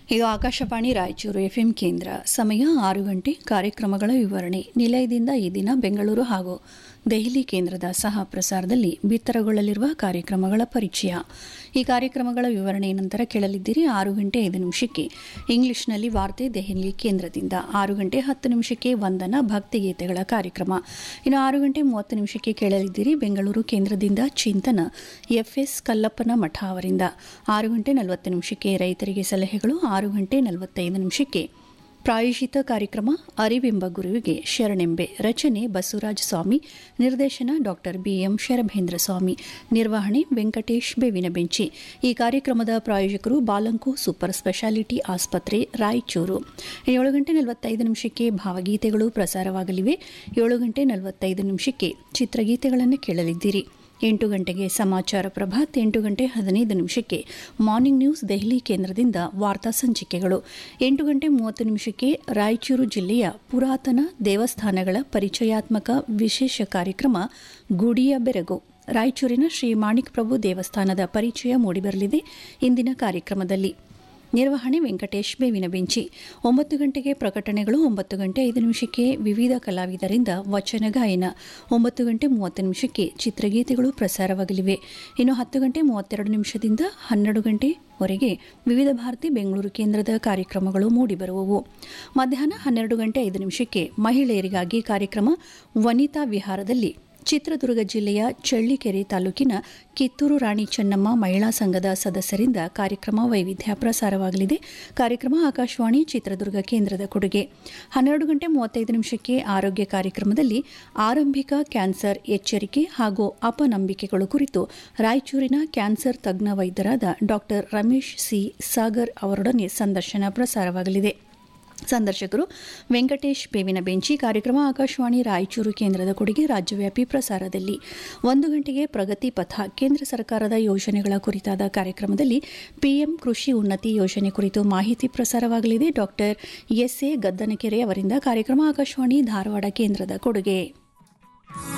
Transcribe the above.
ಇದು ಆಕಾಶವಾಣಿ ರಾಯಚೂರು ಎಫ್ಎಂ ಕೇಂದ್ರ ಸಮಯ ಆರು ಗಂಟೆ ಕಾರ್ಯಕ್ರಮಗಳ ವಿವರಣೆ ನಿಲಯದಿಂದ ಈ ದಿನ ಬೆಂಗಳೂರು ಹಾಗೂ ದೆಹಲಿ ಕೇಂದ್ರದ ಸಹ ಪ್ರಸಾರದಲ್ಲಿ ಬಿತ್ತರಗೊಳ್ಳಲಿರುವ ಕಾರ್ಯಕ್ರಮಗಳ ಪರಿಚಯ ಈ ಕಾರ್ಯಕ್ರಮಗಳ ವಿವರಣೆ ನಂತರ ಕೇಳಲಿದ್ದೀರಿ ಆರು ಗಂಟೆ ಐದು ನಿಮಿಷಕ್ಕೆ ಇಂಗ್ಲಿಷ್ನಲ್ಲಿ ವಾರ್ತೆ ದೆಹಲಿ ಕೇಂದ್ರದಿಂದ ಆರು ಗಂಟೆ ಹತ್ತು ನಿಮಿಷಕ್ಕೆ ವಂದನ ಭಕ್ತಿಗೀತೆಗಳ ಕಾರ್ಯಕ್ರಮ ಇನ್ನು ಆರು ಗಂಟೆ ಮೂವತ್ತು ನಿಮಿಷಕ್ಕೆ ಕೇಳಲಿದ್ದೀರಿ ಬೆಂಗಳೂರು ಕೇಂದ್ರದಿಂದ ಚಿಂತನ ಎಫ್ಎಸ್ ಕಲ್ಲಪ್ಪನ ಮಠ ಅವರಿಂದ ಆರು ಗಂಟೆ ನಲವತ್ತು ನಿಮಿಷಕ್ಕೆ ರೈತರಿಗೆ ಸಲಹೆಗಳು ಆರು ಗಂಟೆ ನಲವತ್ತೈದು ನಿಮಿಷಕ್ಕೆ ಪ್ರಾಯೋಜಿತ ಕಾರ್ಯಕ್ರಮ ಅರಿವೆಂಬ ಗುರುವಿಗೆ ಶರಣೆಂಬೆ ರಚನೆ ಬಸವರಾಜ ಸ್ವಾಮಿ ನಿರ್ದೇಶನ ಡಾಕ್ಟರ್ ಬಿಎಂ ಶರಭೇಂದ್ರ ಸ್ವಾಮಿ ನಿರ್ವಹಣೆ ವೆಂಕಟೇಶ್ ಬೇವಿನ ಬೆಂಚಿ ಈ ಕಾರ್ಯಕ್ರಮದ ಪ್ರಾಯೋಜಕರು ಬಾಲಂಕು ಸೂಪರ್ ಸ್ಪೆಷಾಲಿಟಿ ಆಸ್ಪತ್ರೆ ರಾಯಚೂರು ಏಳು ಗಂಟೆ ನಲವತ್ತೈದು ನಿಮಿಷಕ್ಕೆ ಭಾವಗೀತೆಗಳು ಪ್ರಸಾರವಾಗಲಿವೆ ಏಳು ಗಂಟೆ ನಲವತ್ತೈದು ನಿಮಿಷಕ್ಕೆ ಚಿತ್ರಗೀತೆಗಳನ್ನು ಕೇಳಲಿದ್ದೀರಿ ಎಂಟು ಗಂಟೆಗೆ ಸಮಾಚಾರ ಪ್ರಭಾತ್ ಎಂಟು ಗಂಟೆ ಹದಿನೈದು ನಿಮಿಷಕ್ಕೆ ಮಾರ್ನಿಂಗ್ ನ್ಯೂಸ್ ದೆಹಲಿ ಕೇಂದ್ರದಿಂದ ವಾರ್ತಾ ಸಂಚಿಕೆಗಳು ಎಂಟು ಗಂಟೆ ಮೂವತ್ತು ನಿಮಿಷಕ್ಕೆ ರಾಯಚೂರು ಜಿಲ್ಲೆಯ ಪುರಾತನ ದೇವಸ್ಥಾನಗಳ ಪರಿಚಯಾತ್ಮಕ ವಿಶೇಷ ಕಾರ್ಯಕ್ರಮ ಗುಡಿಯ ಬೆರಗು ರಾಯಚೂರಿನ ಶ್ರೀ ಮಾಣಿಕ್ ಪ್ರಭು ದೇವಸ್ಥಾನದ ಪರಿಚಯ ಮೂಡಿಬರಲಿದೆ ಇಂದಿನ ಕಾರ್ಯಕ್ರಮದಲ್ಲಿ ನಿರ್ವಹಣೆ ವೆಂಕಟೇಶ್ ಬೇವಿನ ಬೆಂಚಿ ಒಂಬತ್ತು ಗಂಟೆಗೆ ಪ್ರಕಟಣೆಗಳು ಒಂಬತ್ತು ಗಂಟೆ ಐದು ನಿಮಿಷಕ್ಕೆ ವಿವಿಧ ಕಲಾವಿದರಿಂದ ವಚನ ಗಾಯನ ಒಂಬತ್ತು ಗಂಟೆ ಮೂವತ್ತು ನಿಮಿಷಕ್ಕೆ ಚಿತ್ರಗೀತೆಗಳು ಪ್ರಸಾರವಾಗಲಿವೆ ಇನ್ನು ಹತ್ತು ಗಂಟೆ ಮೂವತ್ತೆರಡು ನಿಮಿಷದಿಂದ ಹನ್ನೆರಡು ಗಂಟೆವರೆಗೆ ವಿವಿಧ ಭಾರತಿ ಬೆಂಗಳೂರು ಕೇಂದ್ರದ ಕಾರ್ಯಕ್ರಮಗಳು ಮೂಡಿಬರುವವು ಮಧ್ಯಾಹ್ನ ಹನ್ನೆರಡು ಗಂಟೆ ಐದು ನಿಮಿಷಕ್ಕೆ ಮಹಿಳೆಯರಿಗಾಗಿ ಕಾರ್ಯಕ್ರಮ ವನಿತಾ ವಿಹಾರದಲ್ಲಿ ಚಿತ್ರದುರ್ಗ ಜಿಲ್ಲೆಯ ಚಳ್ಳಿಕೆರೆ ತಾಲೂಕಿನ ಕಿತ್ತೂರು ರಾಣಿ ಚೆನ್ನಮ್ಮ ಮಹಿಳಾ ಸಂಘದ ಸದಸ್ಯರಿಂದ ಕಾರ್ಯಕ್ರಮ ವೈವಿಧ್ಯ ಪ್ರಸಾರವಾಗಲಿದೆ ಕಾರ್ಯಕ್ರಮ ಆಕಾಶವಾಣಿ ಚಿತ್ರದುರ್ಗ ಕೇಂದ್ರದ ಕೊಡುಗೆ ಹನ್ನೆರಡು ಗಂಟೆ ಮೂವತ್ತೈದು ನಿಮಿಷಕ್ಕೆ ಆರೋಗ್ಯ ಕಾರ್ಯಕ್ರಮದಲ್ಲಿ ಆರಂಭಿಕ ಕ್ಯಾನ್ಸರ್ ಎಚ್ಚರಿಕೆ ಹಾಗೂ ಅಪನಂಬಿಕೆಗಳು ಕುರಿತು ರಾಯಚೂರಿನ ಕ್ಯಾನ್ಸರ್ ತಜ್ಞ ವೈದ್ಯರಾದ ಡಾಕ್ಟರ್ ರಮೇಶ್ ಸಿ ಸಾಗರ್ ಅವರೊಡನೆ ಸಂದರ್ಶನ ಪ್ರಸಾರವಾಗಲಿದೆ ಸಂದರ್ಶಕರು ವೆಂಕಟೇಶ್ ಬೇವಿನ ಬೆಂಚಿ ಕಾರ್ಯಕ್ರಮ ಆಕಾಶವಾಣಿ ರಾಯಚೂರು ಕೇಂದ್ರದ ಕೊಡುಗೆ ರಾಜ್ಯವ್ಯಾಪಿ ಪ್ರಸಾರದಲ್ಲಿ ಒಂದು ಗಂಟೆಗೆ ಪ್ರಗತಿ ಪಥ ಕೇಂದ್ರ ಸರ್ಕಾರದ ಯೋಜನೆಗಳ ಕುರಿತಾದ ಕಾರ್ಯಕ್ರಮದಲ್ಲಿ ಪಿಎಂ ಕೃಷಿ ಉನ್ನತಿ ಯೋಜನೆ ಕುರಿತು ಮಾಹಿತಿ ಪ್ರಸಾರವಾಗಲಿದೆ ಡಾಕ್ಟರ್ ಎಸ್ಎ ಗದ್ದನಕೆರೆ ಅವರಿಂದ ಕಾರ್ಯಕ್ರಮ ಆಕಾಶವಾಣಿ ಧಾರವಾಡ ಕೇಂದ್ರದ ಕೊಡುಗೆ